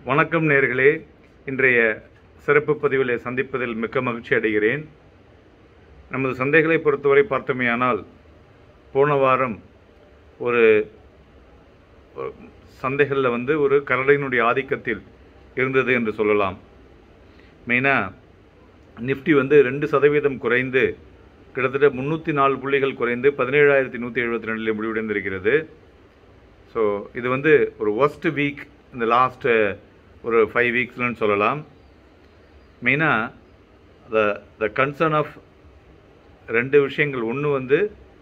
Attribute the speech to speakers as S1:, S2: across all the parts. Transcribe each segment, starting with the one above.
S1: வணக்கம் நேர்களே இன்றைய சிறப்பு பதிவில் சந்திப்பதில் மிக்க மகிழ்ச்சி அடைகிறேன் நமது சந்தைகளை பொறுத்தவரை பார்த்தோமேயானால் போன வாரம் ஒரு ஒரு சந்தைகளில் வந்து ஒரு கரடையினுடைய ஆதிக்கத்தில் இருந்தது என்று சொல்லலாம் மெயினாக நிஃப்டி வந்து ரெண்டு சதவீதம் குறைந்து கிட்டத்தட்ட முந்நூற்றி நாலு புள்ளிகள் குறைந்து பதினேழாயிரத்தி நூற்றி எழுபத்தி ரெண்டில் முடிவடைந்திருக்கிறது ஸோ இது வந்து ஒரு ஒஸ்ட் வீக் இந்த லாஸ்ட் ஒரு ஃபைவ் வீக்ஸ்லன்னு சொல்லலாம் மெயினாக த த கன்சர்ன் ஆஃப் ரெண்டு விஷயங்கள் ஒன்று வந்து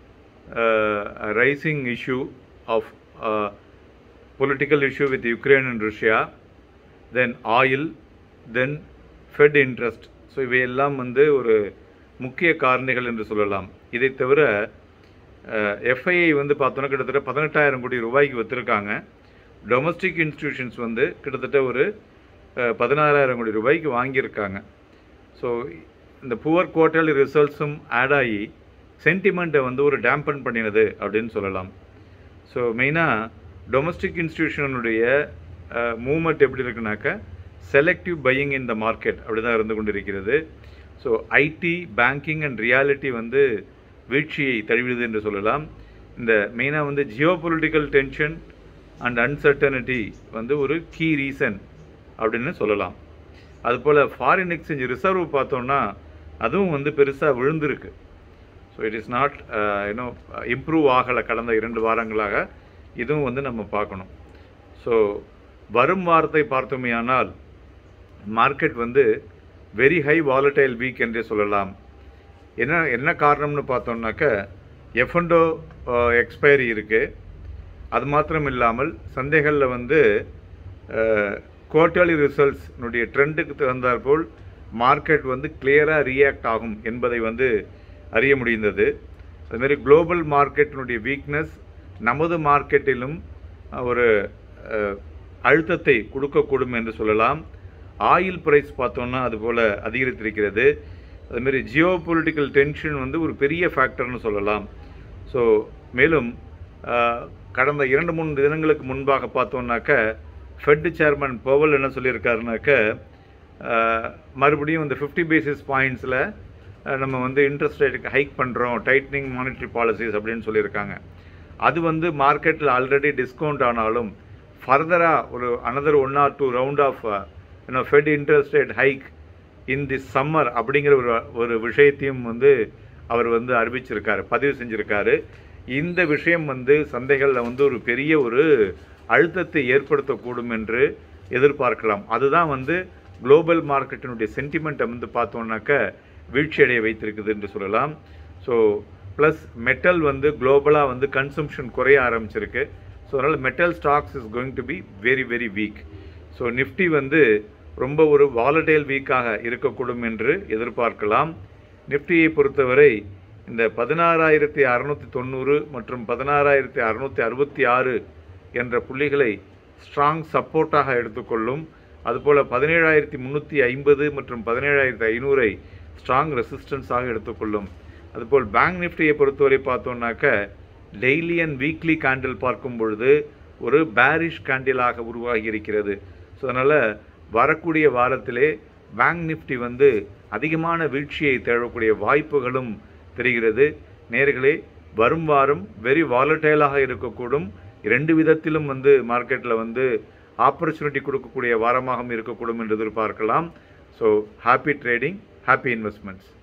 S1: rising issue of political issue with Ukraine and Russia then oil then Fed interest so இவையெல்லாம் வந்து ஒரு முக்கிய காரணிகள் என்று சொல்லலாம் இதை தவிர எஃப்ஐஐ வந்து பார்த்தோன்னா கிட்டத்தட்ட பதினெட்டாயிரம் கோடி ரூபாய்க்கு விற்றுருக்காங்க டொமஸ்டிக் இன்ஸ்டிடியூஷன்ஸ் வந்து கிட்டத்தட்ட ஒரு அஹ், பதினாறாயிரம் கோடி ரூபாய்க்கு வாங்கியிருக்காங்க ஸோ இந்த புவர் குவார்டர்லி ரிசல்ட்ஸும் ஆட் ஆகி சென்டிமெண்ட்டை வந்து ஒரு டேம்பன் பண்ணினது அப்படின்னு சொல்லலாம் ஸோ மெயினாக டொமஸ்டிக் இன்ஸ்டிடியூஷனுடைய மூமெண்ட் எப்படி இருக்குனாக்கா selective buying in the market அப்படி தான் இருந்து கொண்டிருக்கிறது so IT banking and realty வந்து வீழ்ச்சியை தழுவிடுது என்று சொல்லலாம் இந்த மெயினாக வந்து geopolitical tension and uncertainty வந்து ஒரு கீ ரீசன் அப்படின்னு சொல்லலாம் அதுபோல் ஃபாரின் எக்ஸ்சேஞ்ச் ரிசர்வ் பார்த்தோம்னா அதுவும் வந்து பெருசாக விழுந்திருக்கு so it is not you know improve ஆகலை கடந்த இரண்டு வாரங்களாக இதுவும் வந்து நம்ம பார்க்கணும் ஸோ வரும் வாரத்தை பார்த்தோமேயானால் மார்க்கெட் வந்து வெரி ஹை வாலடைல் வீக் என்றே சொல்லலாம் என்ன என்ன காரணம்னு பார்த்தோம்னாக்க எஃப்என்டோ எக்ஸ்பைரி இருக்குது அது மாத்திரம் இல்லாமல் சந்தைகளில் வந்து குவார்டர்லி ரிசல்ட்ஸ்னுடைய ட்ரெண்டுக்கு தகுந்தாற்போல் மார்க்கெட் வந்து கிளியராக ரியாக்ட் ஆகும் என்பதை வந்து அறிய முடிந்தது அதுமாரி குளோபல் மார்க்கெட்டினுடைய வீக்னஸ் நமது மார்க்கெட்டிலும் அஹ், ஒரு அஹ், அழுத்தத்தை கொடுக்கக்கூடும் என்று சொல்லலாம் ஆயில் பிரைஸ் பார்த்தோம்னா அதுபோல் அதிகரித்திருக்கிறது அதுமாரி ஜியோ பொலிட்டிக்கல் டென்ஷன் வந்து ஒரு பெரிய ஃபேக்டர்னு சொல்லலாம் ஸோ மேலும் அஹ், கடந்த இரண்டு மூணு தினங்களுக்கு முன்பாக பார்த்தோம்னாக்க ஃபெட் சேர்மன் போவல் என்ன சொல்லியிருக்காருனாக்க அஹ், மறுபடியும் இந்த ஃபிஃப்டி பேசிஸ் பாயிண்ட்ஸில் நம்ம வந்து இன்ட்ரெஸ்ட் ரேட்டுக்கு ஹைக் பண்ணுறோம் டைட்னிங் மானிட்டரி பாலிசிஸ் அப்படின்னு சொல்லியிருக்காங்க அது வந்து மார்க்கெட்டில் ஆல்ரெடி டிஸ்கவுண்ட் ஆனாலும் ஃபர்தராக ஒரு another one or two round of you know Fed interest rate hike in the summer அப்படிங்கிற ஒரு ஒரு விஷயத்தையும் வந்து அவர் வந்து அறிவிச்சிருக்காரு பதிவு செஞ்சிருக்காரு இந்த விஷயம் வந்து சந்தைகளில் வந்து ஒரு பெரிய ஒரு அழுத்தத்தை ஏற்படுத்தக்கூடும் என்று எதிர்பார்க்கலாம் அதுதான் வந்து குளோபல் மார்க்கெட்டினுடைய சென்டிமெண்ட்டை வந்து பார்த்தோம்னாக்க வீழ்ச்சியடைய வைத்திருக்குது என்று சொல்லலாம் ஸோ ப்ளஸ் மெட்டல் வந்து குளோபலாக வந்து கன்சம்ஷன் குறைய ஆரம்பிச்சிருக்கு ஸோ அதனால் metal stocks is going to be very very weak so Nifty வந்து ரொம்ப ஒரு வாலடைல் வீக்காக இருக்கக்கூடும் என்று எதிர்பார்க்கலாம் நிஃப்டியை பொறுத்தவரை இந்த பதினாறாயிரத்தி அறநூற்றி தொண்ணூறு மற்றும் பதினாறாயிரத்தி அறநூற்றி அறுபத்தி ஆறு என்ற புள்ளிகளை ஸ்ட்ராங் சப்போர்ட்டாக எடுத்துக்கொள்ளும் அதுபோல் பதினேழாயிரத்தி முந்நூற்றி ஐம்பது மற்றும் பதினேழாயிரத்தி ஐநூறை ஸ்ட்ராங் ரெசிஸ்டன்ஸாக எடுத்துக்கொள்ளும் அதுபோல் பேங்க் நிஃப்டியை பொறுத்தவரை பார்த்தோம்னாக்க டெய்லி அண்ட் வீக்லி கேண்டில் பார்க்கும் பொழுது ஒரு பேரிஷ் கேண்டிலாக உருவாகி இருக்கிறது ஸோ அதனால் வரக்கூடிய வாரத்திலே பேங்க் நிஃப்டி வந்து அதிகமான வீழ்ச்சியை தேடக்கூடிய வாய்ப்புகளும் தெரிகிறது நேர்களே வரும் வாரம் வெரி வாலட்டைலாக இருக்கக்கூடும் இரண்டு விதத்திலும் வந்து மார்க்கெட்டில் வந்து ஆப்பர்ச்சுனிட்டி கொடுக்கக்கூடிய வாரமாகவும் இருக்கக்கூடும் என்று எதிர்பார்க்கலாம் so happy trading happy investments